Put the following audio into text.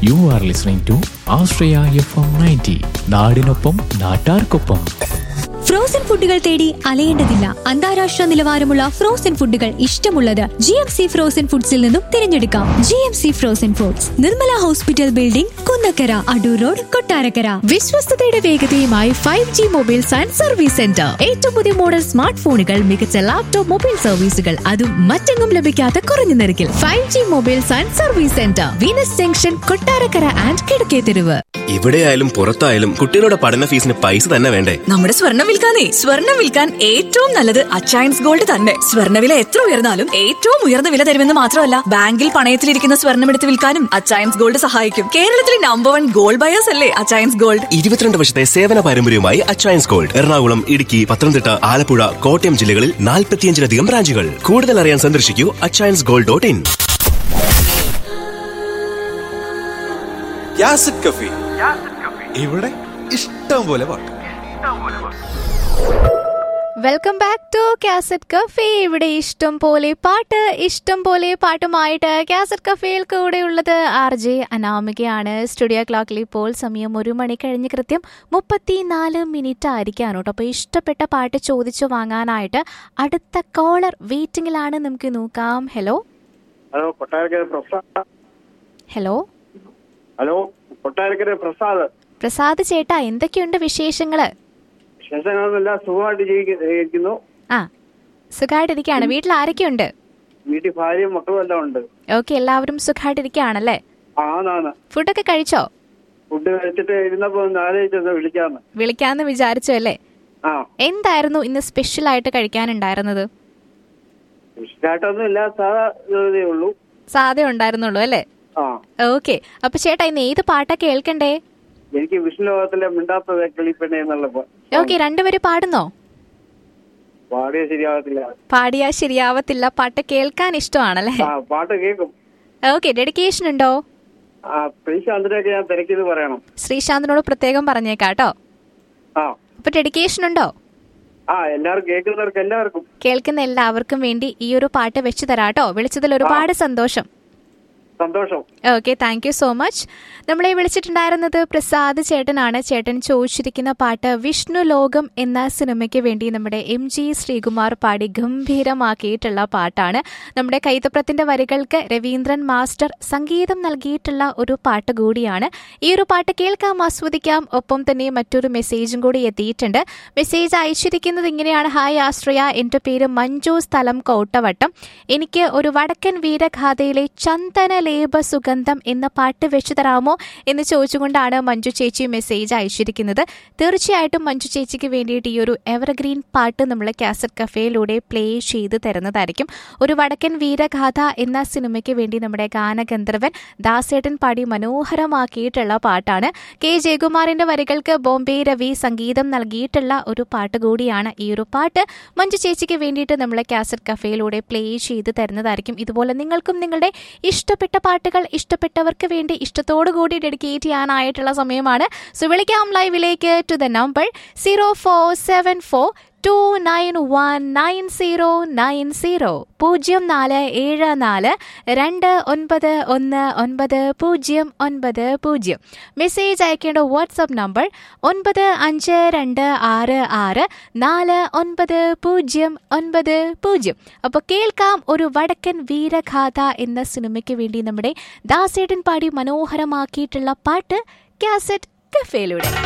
U are listening to Ashraya F M ninety നാടിനൊപ്പം നാട്ടാർക്കൊപ്പം frozen ഫുഡുകൾ തേടി അലയേണ്ടതില്ല അന്താരാഷ്ട്ര നിലവാരമുള്ള ഫ്രോസൺ ഫുഡുകൾ ഇഷ്ടമുള്ളത് ജി എം സി ഫ്രോസൺ ഫുഡ്സിൽ നിന്നും തിരഞ്ഞെടുക്കാം G M C frozen foods Nirmala hospital building Kunnakkara Adoor road Kottarakkara വിശ്വസ്തയുടെ വേഗതയുമായി five G mobiles and service centre ഏറ്റവും പുതിയ മോഡൽ സ്മാർട്ട് ഫോണുകൾ മികച്ച ലാപ്ടോപ്പ് മൊബൈൽ സർവീസുകൾ അതും മറ്റെങ്ങും ലഭിക്കാത്ത കുറഞ്ഞ നിരക്കിൽ five G mobiles and service centre Venus junction Kottarakkara and കിഴക്കേ തെരുവ് ഇവിടെയായാലും പുറത്തായാലും കുട്ടികളുടെ പഠന ഫീസിന് പൈസ തന്നെ വേണ്ടേ നമ്മുടെ സ്വർണം വിൽക്കാനേ സ്വർണം വിൽക്കാൻ ഏറ്റവും നല്ലത് അച്ചയൻസ് ഗോൾഡ് തന്നെ സ്വർണ്ണവില എത്ര ഉയർന്നാലും ഏറ്റവും ഉയർന്ന വില തരുമെന്ന് മാത്രമല്ല ബാങ്കിൽ പണയത്തിലിരിക്കുന്ന സ്വർണം എടുത്ത് വിൽക്കാനും അച്ചയൻസ് ഗോൾഡ് സഹായിക്കും കേരളത്തിലെ നമ്പർ വൺ ഗോൾഡ് ബയേഴ്സ് അല്ലേ അച്ചയൻസ് ഗോൾഡ് ഇരുപത്തിരണ്ട് വർഷത്തെ സേവന പാരമ്പര്യവുമായി അച്ചയൻസ് ഗോൾഡ് എറണാകുളം ഇടുക്കി പത്തനംതിട്ട ആലപ്പുഴ കോട്ടയം ജില്ലകളിൽ നാൽപ്പത്തിയഞ്ചിലധികം ബ്രാഞ്ചുകൾ കൂടുതൽ അറിയാൻ സന്ദർശിക്കൂ അച്ചയൻസ് ഗോൾഡ് ഡോട്ട് ഇൻ യാസിഡ് കഫി ഇവിടെ ഇഷ്ടം പോലെ പാട്ട് welcome back to cassette cafe ഇവിടെ ഇഷ്ടം പോലെ പാട്ട് ഇഷ്ടം പോലെ പാട്ടുമായിട്ട് കാസറ്റ് കഫേയിൽ കൂടെയുള്ളത് ആർ ജെ അനാമികയാണ് സ്റ്റുഡിയോ ക്ലോക്കിൽ ഇപ്പോൾ സമയം ഒരു മണി കഴിഞ്ഞ് കൃത്യം മുപ്പത്തിനാല് മിനിറ്റ് ആയിരിക്കാണ് കേട്ടോ അപ്പോൾ ഇഷ്ടപ്പെട്ട പാട്ട് ചോദിച്ചു വാങ്ങാനായിട്ട് അടുത്ത കോളർ വെയിറ്റിംഗിലാണ് നമുക്ക് നോക്കാം hello hello Kottarakkara Prasad hello hello Kottarakkara Prasad Prasad ചേട്ടാ എന്തൊക്കെയുണ്ട് വിശേഷങ്ങള് ശേഷങ്ങളെല്ലാം സുഖമായിട്ട് ജീവിക്ക- ഇരിക്കുന്നു ആ സുഖമായിട്ടിരിക്കുകയാണ് വീട്ടിൽ ആരൊക്കെയുണ്ട് വീട്ടിൽ ഭാര്യയും മക്കളും എല്ലാം ഉണ്ട് ഓക്കെ എല്ലാവരും സുഖമായിട്ടിരിക്കുകയാണല്ലേ ആന്നാണ് ഫുഡൊക്കെ കഴിച്ചോ ഫുഡ് കഴിച്ചിട്ട് ഇരുന്നപ്പോ ഒന്ന് ആലോചിച്ചത് വിളിക്കാന്ന് വിളിക്കാന്ന് വിചാരിച്ചു അല്ലേ ആ എന്തായിരുന്നു ഇന്ന് സ്പെഷ്യൽ ആയിട്ട് കഴിക്കാനുണ്ടായിരുന്നത് ഇഷ്ടായിട്ടൊന്നും ഇല്ല സാധാ ഇതേ ഉള്ളൂ സാധ്യ ഉണ്ടായിരുന്നുള്ളൂ അല്ലേ ആ ഓക്കെ അപ്പൊ ചേട്ടാ ഇന്ന് ഏത് പാട്ടാ കേൾക്കണ്ടേ എനിക്ക് വിഷ്ണു ലോകത്തിലെ മിണ്ടാത്ത കിളിപ്പെണ്ണെ എന്നുള്ള പ- ഓക്കെ രണ്ടുപേര് പാടുന്നോ പാടിയ ശരിയാകത്തില്ല പാടിയാ ശരിയാവത്തില്ല പാട്ട് കേൾക്കാൻ ഇഷ്ടമാണല്ലേ ആ പാട്ട് കേൾക്കും ഓക്കെ ഡെഡിക്കേഷൻ ഉണ്ടോ ആ ശ്രീശാന്തിനെയൊക്കെ ഞാൻ തിരക്കിയത് പറയണം ശ്രീശാന്തിനോട് പ്രത്യേകം പറഞ്ഞേക്കാട്ടോ ആ അപ്പൊ ഡെഡിക്കേഷൻ ഉണ്ടോ ആ എല്ലാവർക്കും കേൾക്കുന്നവർക്ക് എല്ലാവർക്കും കേൾക്കുന്ന എല്ലാവർക്കും വേണ്ടി ഈ ഒരു പാട്ട് വെച്ചു തരാട്ടോ വിളിച്ചതിൽ ഒരുപാട് സന്തോഷം സന്തോഷം okay thank you so much നമ്മളെ വിളിച്ചിട്ടുണ്ടായിരുന്നത് പ്രസാദ് ചേട്ടനാണ് ചേട്ടൻ ചോദിച്ചിരിക്കുന്ന പാട്ട് വിഷ്ണു ലോകം എന്ന സിനിമയ്ക്ക് വേണ്ടി നമ്മുടെ എം ജി ശ്രീകുമാർ പാടി ഗംഭീരമാക്കിയിട്ടുള്ള പാട്ടാണ് നമ്മുടെ കൈതപ്രത്തിന്റെ വരികൾക്ക് രവീന്ദ്രൻ മാസ്റ്റർ സംഗീതം നൽകിയിട്ടുള്ള ഒരു പാട്ട് കൂടിയാണ് ഈ ഒരു പാട്ട് കേൾക്കാം ആസ്വദിക്കാം ഒപ്പം തന്നെ മറ്റൊരു മെസ്സേജും കൂടി എത്തിയിട്ടുണ്ട് മെസ്സേജ് അയച്ചിരിക്കുന്നത് ഇങ്ങനെയാണ് ഹായ് ആശ്രയ എൻ്റെ പേര് മഞ്ജു സ്ഥലം കോട്ടവട്ടം എനിക്ക് ഒരു വടക്കൻ വീരഗാഥയിലെ ചന്ദന ലേപ സുഗന്ധം എന്ന പാട്ട് വെച്ചു തരാമോ എന്ന് ചോദിച്ചുകൊണ്ടാണ് മഞ്ജു ചേച്ചി മെസ്സേജ് അയച്ചിരിക്കുന്നത് തീർച്ചയായിട്ടും മഞ്ജു ചേച്ചിക്ക് വേണ്ടിയിട്ട് ഈ ഒരു എവർഗ്രീൻ പാട്ട് നമ്മൾ കാസറ്റ് കഫേയിലൂടെ പ്ലേ ചെയ്ത് തരുന്നതായിരിക്കും ഒരു വടക്കൻ വീരഗാഥ എന്ന സിനിമയ്ക്ക് വേണ്ടി നമ്മുടെ ഗാനഗന്ധർവൻ ദാസേട്ടൻ പാടി മനോഹരമാക്കിയിട്ടുള്ള പാട്ടാണ് കെ ജയകുമാറിന്റെ വരികൾക്ക് ബോംബെ രവി സംഗീതം നൽകിയിട്ടുള്ള ഒരു പാട്ട് കൂടിയാണ് ഈ ഒരു പാട്ട് മഞ്ജു ചേച്ചിക്ക് വേണ്ടിയിട്ട് നമ്മൾ കാസറ്റ് കഫേയിലൂടെ പ്ലേ ചെയ്ത് തരുന്നതായിരിക്കും ഇതുപോലെ നിങ്ങൾക്കും നിങ്ങളുടെ ഇഷ്ടപ്പെട്ട പാട്ടുകൾ ഇഷ്ടപ്പെട്ടവർക്ക് വേണ്ടി ഇഷ്ടത്തോടു കൂടി ഡെഡിക്കേറ്റ് ചെയ്യാനായിട്ടുള്ള സമയമാണ് സോ വിളിക്കാം ലൈവിലേക്ക് to the number zero four seven four two nine one nine zero nine zero പൂജ്യം നാല് ഏഴ് നാല് രണ്ട് ഒൻപത് ഒന്ന് ഒൻപത് പൂജ്യം ഒൻപത് പൂജ്യം മെസ്സേജ് അയക്കേണ്ട വാട്സപ്പ് നമ്പർ ഒൻപത് അഞ്ച് രണ്ട് ആറ് ആറ് നാല് ഒൻപത് പൂജ്യം ഒൻപത് പൂജ്യം അപ്പോൾ കേൾക്കാം ഒരു വടക്കൻ വീരഗാഥ എന്ന സിനിമയ്ക്ക് വേണ്ടി നമ്മുടെ ദാസേട്ടൻ പാടി മനോഹരമാക്കിയിട്ടുള്ള പാട്ട് കാസറ്റ് കഫേയിലൂടെ